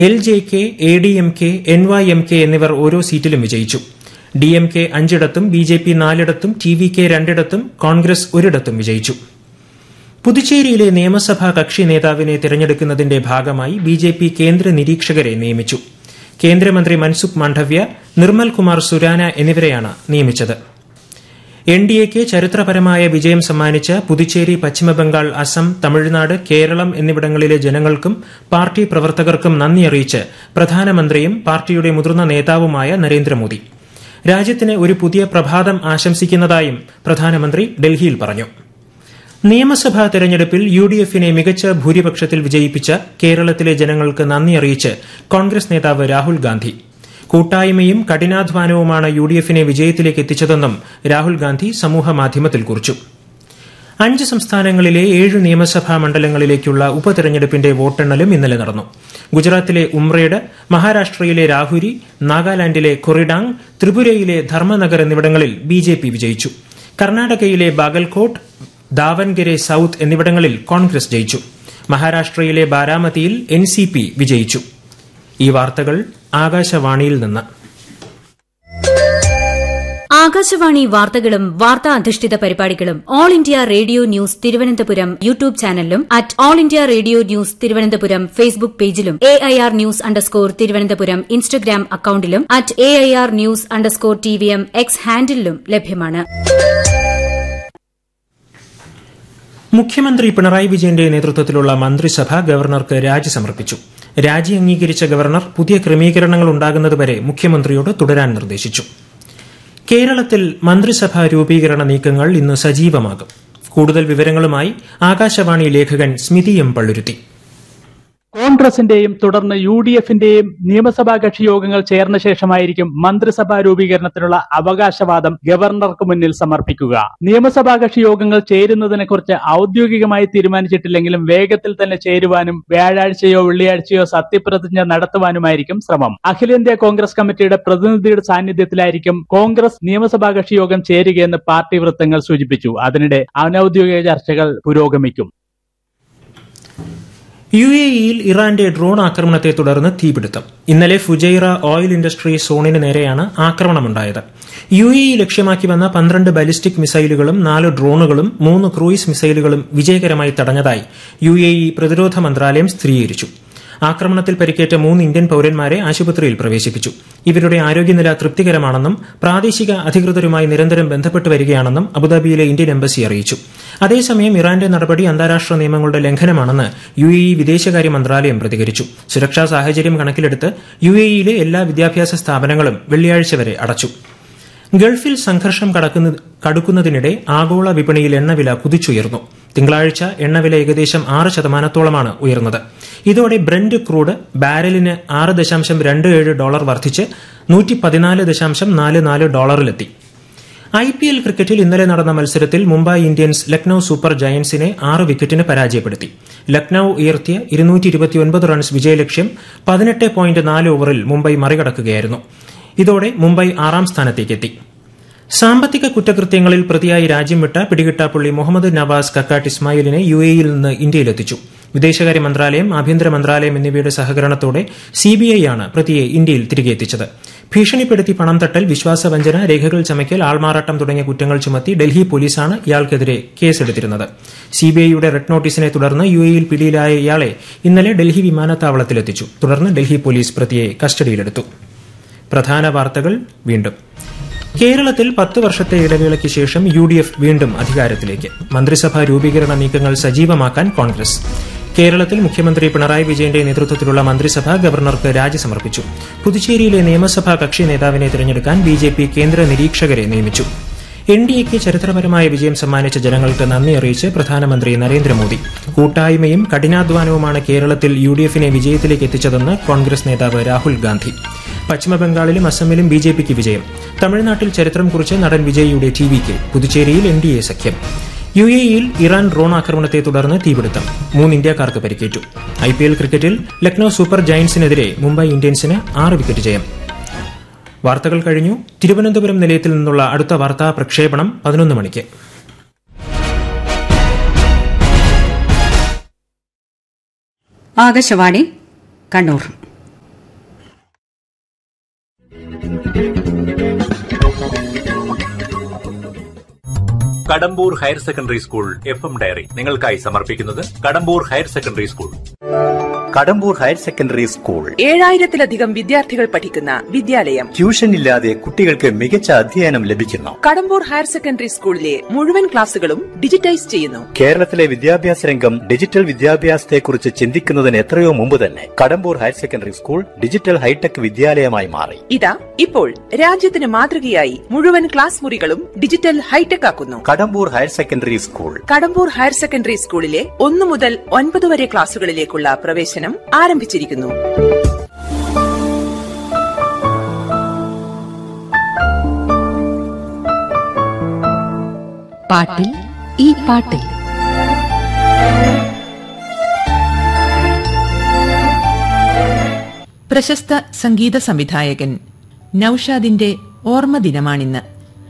L J K A D M K N Y M K എന്നിവർ ഓരോ സീറ്റിലും വിജയിച്ചു ഡി എം കെ അഞ്ചിടത്തും ബി ജെ പി നാലിടത്തും ടി വി കെ രണ്ടിടത്തും കോൺഗ്രസ് ഒരിടത്തും വിജയിച്ചു പുതുച്ചേരിയിലെ നിയമസഭാ കക്ഷി നേതാവിനെ തിരഞ്ഞെടുക്കുന്നതിന്റെ ഭാഗമായി ബി ജെ പി കേന്ദ്ര നിരീക്ഷകരെ നിയമിച്ചു കേന്ദ്രമന്ത്രി മൻസുഖ് മാണ്ഡവ്യ നിർമ്മൽ കുമാർ സുരാന എന്നിവരെയാണ് നിയമിച്ചത് എൻ ഡി എക്ക് ചരിത്രപരമായ വിജയം സമ്മാനിച്ച പുതുച്ചേരി പശ്ചിമബംഗാൾ അസം തമിഴ്നാട് കേരളം എന്നിവിടങ്ങളിലെ ജനങ്ങൾക്കും പാർട്ടി പ്രവർത്തകർക്കും നന്ദി അറിയിച്ച് പ്രധാനമന്ത്രിയും പാർട്ടിയുടെ മുതിർന്ന നേതാവുമായ നരേന്ദ്രമോദി രാജ്യത്തിന് ഒരു പുതിയ പ്രഭാതം ആശംസിക്കുന്നതായും പ്രധാനമന്ത്രി ഡൽഹിയിൽ പറഞ്ഞു നിയമസഭാ തെരഞ്ഞെടുപ്പിൽ യു ഡി എഫിനെ മികച്ച ഭൂരിപക്ഷത്തിൽ വിജയിപ്പിച്ച കേരളത്തിലെ ജനങ്ങൾക്ക് നന്ദി അറിയിച്ച് കോൺഗ്രസ് നേതാവ് രാഹുൽ ഗാന്ധി കൂട്ടായ്മയും കഠിനാധ്വാനവുമാണ് യു ഡി എഫിനെ വിജയത്തിലേക്ക് എത്തിച്ചതെന്നും രാഹുൽ ഗാന്ധി സമൂഹമാധ്യമത്തിൽ കുറിച്ചു അഞ്ച് സംസ്ഥാനങ്ങളിലെ ഏഴ് നിയമസഭാ മണ്ഡലങ്ങളിലേക്കുള്ള ഉപതെരഞ്ഞെടുപ്പിന്റെ വോട്ടെണ്ണലും ഇന്നലെ നടന്നു ഗുജറാത്തിലെ ഉംറേഡ് മഹാരാഷ്ട്രയിലെ രാഹുരി നാഗാലാൻഡിലെ കൊറിഡാങ് ത്രിപുരയിലെ ധർമ്മനഗർ എന്നിവിടങ്ങളിൽ ബി ജെ പി വിജയിച്ചു കർണാടകയിലെ ബാഗൽകോട്ട് ദാവൻഗരെ സൌത്ത് എന്നിവിടങ്ങളിൽ കോൺഗ്രസ് ജയിച്ചു മഹാരാഷ്ട്രയിലെ ബാരാമതിയിൽ എൻ സി പി വിജയിച്ചു ഈ വാർത്തകൾ ആകാശവാണിയിൽ നിന്ന് ആകാശവാണി വാർത്തകളും വാർത്താ അധിഷ്ഠിത പരിപാടികളും all India radio news Thiruvananthapuram YouTube ചാനലിലും at all India radio news Thiruvananthapuram Facebook പേജിലും A I R news underscore Thiruvananthapuram Instagram അക്കൌണ്ടിലും at A I R news underscore T V M X ഹാൻഡിലും ലഭ്യമാണ് മുഖ്യമന്ത്രി പിണറായി വിജയന്റെ നേതൃത്വത്തിലുള്ള മന്ത്രിസഭ ഗവർണർക്ക് രാജി സമർപ്പിച്ചു രാജി അംഗീകരിച്ച ഗവർണർ പുതിയ ക്രമീകരണങ്ങൾ ഉണ്ടാകുന്നതുവരെ മുഖ്യമന്ത്രിയോട് തുടരാൻ നിർദ്ദേശിച്ചു കേരളത്തിൽ മന്ത്രിസഭാ രൂപീകരണ നീക്കങ്ങൾ ഇന്ന് സജീവമാകും കൂടുതൽ വിവരങ്ങളുമായി ആകാശവാണി ലേഖകൻ സ്മിതി എം പള്ളുരുത്തി കോൺഗ്രസിന്റെയും തുടർന്ന് യു ഡി എഫിന്റെയും നിയമസഭാ കക്ഷി യോഗങ്ങൾ ചേർന്ന ശേഷമായിരിക്കും മന്ത്രിസഭാ രൂപീകരണത്തിനുള്ള അവകാശവാദം ഗവർണർക്ക് മുന്നിൽ സമർപ്പിക്കുക നിയമസഭാ കക്ഷി യോഗങ്ങൾ ചേരുന്നതിനെ കുറിച്ച് ഔദ്യോഗികമായി തീരുമാനിച്ചിട്ടില്ലെങ്കിലും വേഗത്തിൽ തന്നെ ചേരുവാനും വ്യാഴാഴ്ചയോ വെള്ളിയാഴ്ചയോ സത്യപ്രതിജ്ഞ നടത്തുവാനുമായിരിക്കും ശ്രമം അഖിലേന്ത്യാ കോൺഗ്രസ് കമ്മിറ്റിയുടെ പ്രതിനിധിയുടെ സാന്നിധ്യത്തിലായിരിക്കും കോൺഗ്രസ് നിയമസഭാ കക്ഷി യോഗം ചേരുകയെന്ന് പാർട്ടി വൃത്തങ്ങൾ സൂചിപ്പിച്ചു അതിനിടെ അനൌദ്യോഗിക ചർച്ചകൾ പുരോഗമിക്കും യു എ ഇയിൽ ഇറാന്റെ ഡ്രോൺ ആക്രമണത്തെ തുടർന്ന് തീപിടുത്തം ഇന്നലെ ഫുജൈറ ഓയിൽ ഇൻഡസ്ട്രി സോണിന് നേരെയാണ് ആക്രമണമുണ്ടായത് യു എ ഇ ലക്ഷ്യമാക്കി വന്ന പന്ത്രണ്ട് ബാലിസ്റ്റിക് മിസൈലുകളും നാല് ഡ്രോണുകളും മൂന്ന് ക്രൂയിസ് മിസൈലുകളും വിജയകരമായി തടഞ്ഞതായി യു എ ഇ പ്രതിരോധ മന്ത്രാലയം സ്ഥിരീകരിച്ചു ആക്രമണത്തിൽ പരിക്കേറ്റ മൂന്ന് ഇന്ത്യൻ പൌരന്മാരെ ആശുപത്രിയിൽ പ്രവേശിപ്പിച്ചു ഇവരുടെ ആരോഗ്യനില തൃപ്തികരമാണെന്നും പ്രാദേശിക അധികൃതരുമായി നിരന്തരം ബന്ധപ്പെട്ട് വരികയാണെന്നും അബുദാബിയിലെ ഇന്ത്യൻ എംബസി അറിയിച്ചു അതേസമയം ഇറാന്റെ നടപടി അന്താരാഷ്ട്ര നിയമങ്ങളുടെ ലംഘനമാണെന്ന് യു എ ഇ വിദേശകാര്യ മന്ത്രാലയം പ്രതികരിച്ചു സുരക്ഷാ സാഹചര്യം കണക്കിലെടുത്ത് യു എ ഇയിലെ എല്ലാ വിദ്യാഭ്യാസ സ്ഥാപനങ്ങളും വെള്ളിയാഴ്ച വരെ അടച്ചു ഗൾഫിൽ സംഘർഷം കടുക്കുന്നതിനിടെ ആഗോള വിപണിയിൽ എണ്ണവില കുതിച്ചുയർന്നു തിങ്കളാഴ്ച എണ്ണവില ഏകദേശം ആറ് ശതമാനത്തോളമാണ് ഉയർന്നത് ഇതോടെ ബ്രന്റ് ക്രൂഡ് ബാരലിന് ആറ് ദശാംശം രണ്ട് ഏഴ് ഡോളർ വർദ്ധിച്ച് നൂറ്റി പതിനാല് ദശാംശം നാല് നാല് ഡോളറിലെത്തി ഐ പി എൽ ക്രിക്കറ്റിൽ ഇന്നലെ നടന്ന മത്സരത്തിൽ മുംബൈ ഇന്ത്യൻസ് ലക്നൌ സൂപ്പർ ജയന്റ്സിനെ ആറ് വിക്കറ്റിന് പരാജയപ്പെടുത്തി ലക്നൌ ഉയർത്തിയ ഇരുന്നൂറ്റി ഇരുപത്തിയൊൻപത് റൺസ് വിജയലക്ഷ്യം പതിനെട്ട് പോയിന്റ് നാല് ഓവറിൽ മുംബൈ മറികടക്കുകയായിരുന്നു ഇതോടെ മുംബൈ ആറാം സ്ഥാനത്തേക്കെത്തി സാമ്പത്തിക കുറ്റകൃത്യങ്ങളിൽ പ്രതിയായി രാജ്യം വിട്ട പിടികിട്ടാപ്പുള്ളി മുഹമ്മദ് നവാസ് കക്കാട്ട് ഇസ്മായിലിനെ യു എയിൽ നിന്ന് ഇന്ത്യയിലെത്തിച്ചു വിദേശകാര്യ മന്ത്രാലയം ആഭ്യന്തര മന്ത്രാലയം എന്നിവയുടെ സഹകരണത്തോടെ സിബിഐ ആണ് പ്രതിയെ ഇന്ത്യയിൽ തിരികെ എത്തിച്ചത് ഭീഷണിപ്പെടുത്തി പണം തട്ടൽ വിശ്വാസവഞ്ചന രേഖകൾ ചമയ്ക്കൽ ആൾമാറാട്ടം തുടങ്ങിയ കുറ്റങ്ങൾ ചുമത്തി ഡൽഹി പോലീസാണ് ഇയാൾക്കെതിരെ കേസെടുത്തിരുന്നത് സിബിഐയുടെ റെഡ് നോട്ടീസിനെ തുടർന്ന് യു എയിൽ പിടിയിലായ ഇയാളെ ഇന്നലെ ഡൽഹി വിമാനത്താവളത്തിലെത്തിച്ചു തുടർന്ന് ഡൽഹി പോലീസ് പ്രതിയെ കസ്റ്റഡിയിലെടുത്തു പ്രധാന വാർത്തകൾ വീണ്ടും കേരളത്തിൽ പത്ത് വർഷത്തെ ഇടവേളയ്ക്ക് ശേഷം യു ഡി എഫ് വീണ്ടും അധികാരത്തിലേക്ക് മന്ത്രിസഭാ രൂപീകരണ നീക്കങ്ങൾ സജീവമാക്കാൻ കോൺഗ്രസ് കേരളത്തിൽ മുഖ്യമന്ത്രി പിണറായി വിജയന്റെ നേതൃത്വത്തിലുള്ള മന്ത്രിസഭ ഗവർണർക്ക് രാജി സമർപ്പിച്ചു പുതുച്ചേരിയിലെ നിയമസഭാ കക്ഷി നേതാവിനെ തിരഞ്ഞെടുക്കാൻ ബി ജെ പി കേന്ദ്ര നിരീക്ഷകരെ നിയമിച്ചു എൻ ഡി എക്ക് ചരിത്രപരമായ വിജയം സമ്മാനിച്ച ജനങ്ങൾക്ക് നന്ദി അറിയിച്ച് പ്രധാനമന്ത്രി നരേന്ദ്രമോദി കൂട്ടായ്മയും കഠിനാധ്വാനവുമാണ് കേരളത്തിൽ യു ഡി എഫിനെ വിജയത്തിലേക്ക് എത്തിച്ചതെന്ന് കോൺഗ്രസ് നേതാവ് രാഹുൽ ഗാന്ധി പശ്ചിമബംഗാളിലും അസമിലും ബി ജെ പിക്ക് വിജയം തമിഴ്നാട്ടിൽ ചരിത്രം കുറിച്ച് നടൻ വിജയിയുടെ ടി വിക്ക് പുതുച്ചേരിയിൽ എൻ ഡി എ സഖ്യം യു എ ഇയിൽ ഇറാൻ ഡ്രോൺ ആക്രമണത്തെ തുടർന്ന് തീപിടുത്തം മൂന്ന് ഇന്ത്യക്കാർക്ക് പരിക്കേറ്റു ഐ പി എൽ ക്രിക്കറ്റിൽ ലക്നൌ സൂപ്പർ ജയന്റ്സിനെതിരെ മുംബൈ ഇന്ത്യൻസിന് ആറ് വിക്കറ്റ് ജയം വാർത്തകൾ കഴിഞ്ഞു തിരുവനന്തപുരം നിലയത്തിൽ നിന്നുള്ള അടുത്ത വാർത്താ പ്രക്ഷേപണം പതിനൊന്ന് മണിക്ക് Akashvani Kannur Kadambur higher secondary school F M diary നിങ്ങൾക്കായി സമർപ്പിക്കുന്നത് Kadambur higher secondary school Kadambur higher secondary school ഏഴായിരത്തിലധികം വിദ്യാർത്ഥികൾ പഠിക്കുന്ന വിദ്യാലയം ട്യൂഷൻ ഇല്ലാതെ കുട്ടികൾക്ക് മികച്ച അധ്യയനം ലഭിക്കുന്നു കടമ്പൂർ ഹയർ സെക്കൻഡറി സ്കൂളിലെ മുഴുവൻ ക്ലാസുകളും ഡിജിറ്റൈസ് ചെയ്യുന്നു കേരളത്തിലെ വിദ്യാഭ്യാസ രംഗം ഡിജിറ്റൽ വിദ്യാഭ്യാസത്തെക്കുറിച്ച് ചിന്തിക്കുന്നതിന് എത്രയോ മുമ്പ് തന്നെ Kadambur higher secondary school digital hitech വിദ്യാലയമായി മാറി ഇതാ ഇപ്പോൾ രാജ്യത്തിന് മാതൃകയായി മുഴുവൻ ക്ലാസ് മുറികളും ഡിജിറ്റൽ ഹൈടെക് ആക്കുന്നു Kadambur higher secondary school Kadambur higher secondary സ്കൂളിലെ ഒന്നു മുതൽ ഒൻപത് വരെ ക്ലാസുകളിലേക്കുള്ള പ്രവേശനം ആരംഭിച്ചിരിക്കുന്നു പാട്ടിൽ ഈ പാട്ടിൽ പ്രശസ്ത സംഗീത സംവിധായകൻ നൌഷാദിന്റെ ഓർമ്മ ദിനമാണിന്ന്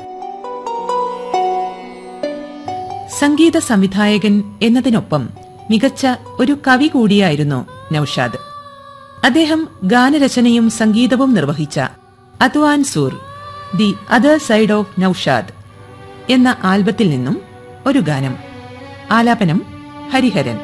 സംഗീത സംവിധായകൻ എന്നതിനൊപ്പം മികച്ച ഒരു കവി കൂടിയായിരുന്നു നൌഷാദ് അദ്ദേഹം ഗാനരചനയും സംഗീതവും നിർവഹിച്ച Athwaan Sur the other side of Naushad എന്ന ആൽബത്തിൽ നിന്നും ഒരു ഗാനം ആലാപനം ഹരിഹരൻ